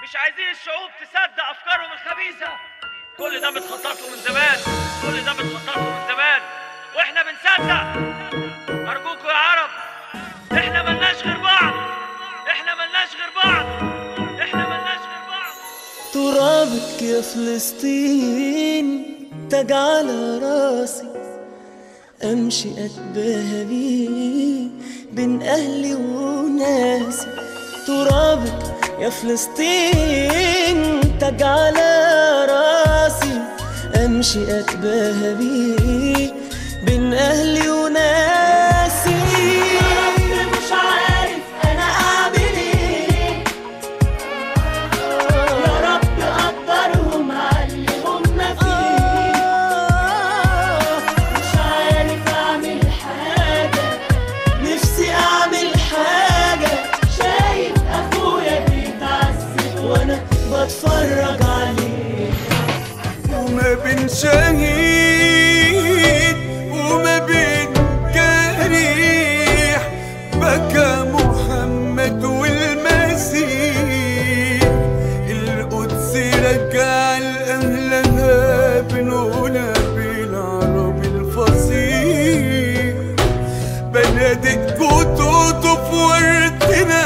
مش عايزين الشعوب تصدق افكارهم الخبيثه كل ده متخطط له من زمان كل ده متخطط له من زمان واحنا بنصدق ارجوكوا يا عرب احنا ملناش غير بعض احنا ملناش غير بعض احنا ملناش غير بعض ترابك يا فلسطين تاج على راسي امشي اتباهى بيه بين اهلي وناسي ترابك يا فلسطين تاج على راسي امشي اتباهى بيه بين اهلي وناسي مش عارف انا اعمل ايه يا رب قدرهم على اللي هم فيه مش عارف اعمل حاجة نفسي اعمل حاجة شايف اخويا بيتعذب وانا بتفرج عليه وما بين شهيد وما بين جريح بكى محمد والمسيح القدس رجع لأهلها بنقولها بالعربي الفصيح بنادق جدود في وردنا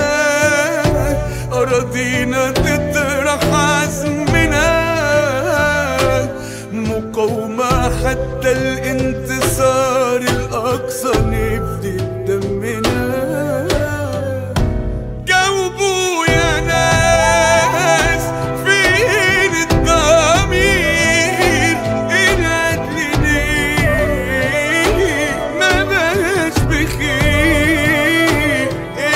أراضينا تطرح عزمنا مقاومة حتى الانتصار الأقصى نفدي بدمنا جاوبوا يا ناس فين الضمير العدل ليه ما بقاش بخير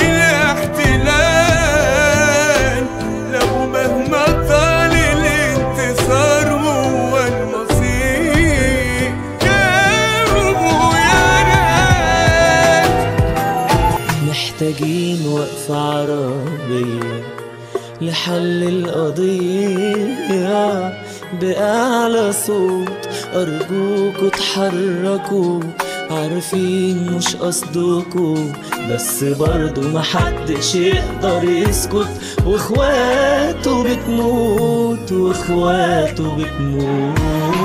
الاحتلال لو مهما طال الانتصار هو المصير جاوبوا يا ناس محتاجين وقفة عربية لحل القضية بأعلى صوت أرجوكوا اتحركوا عارفين مش قصدكوا بس برضو محدش يقدر يسكت واخواته بتموت واخواته بتموت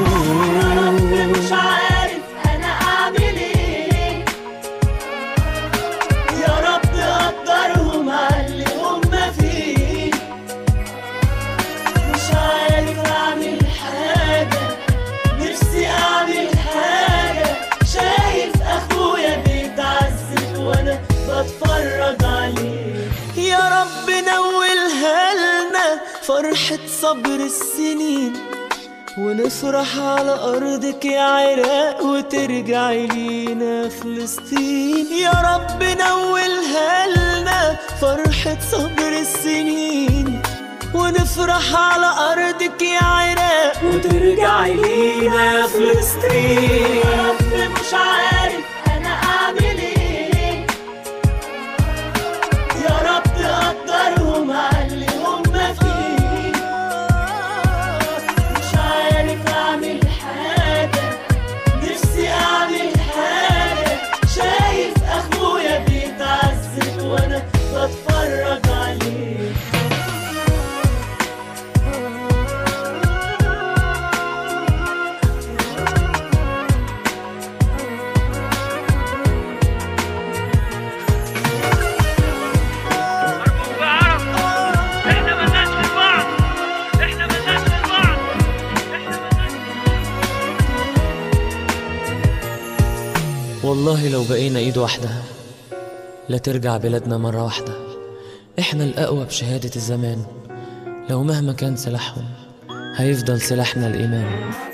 مش عارف انا اعمل ايه يا رب قدرهم على اللي هم فيه مش عارف اعمل حاجة نفسي اعمل حاجة شايف اخويا بيتعذب وانا بتفرج عليه يا رب نولها لنا فرحة صبر السنين ونفرح على أرضك يا عراق وترجعي لينا فلسطين يا رب نولها لنا فرحة صبر السنين ونفرح على أرضك يا عراق وترجعي لينا فلسطين يا رب مش عارف أنا أعمل إيه يا رب قدرهم على اللي هم فيه مش عارف اعمل حاجة نفسي اعمل حاجة شايف اخويا بيتعذب وانا بتفرج عليه ارجوكوا يا عرب احنا ملناش غير بعض احنا ملناش غير بعض احنا ملناش والله لو بقينا ايد واحدة لا ترجع بلادنا مرة واحدة احنا الأقوى بشهادة الزمان لو مهما كان سلاحهم هيفضل سلاحنا الإيمان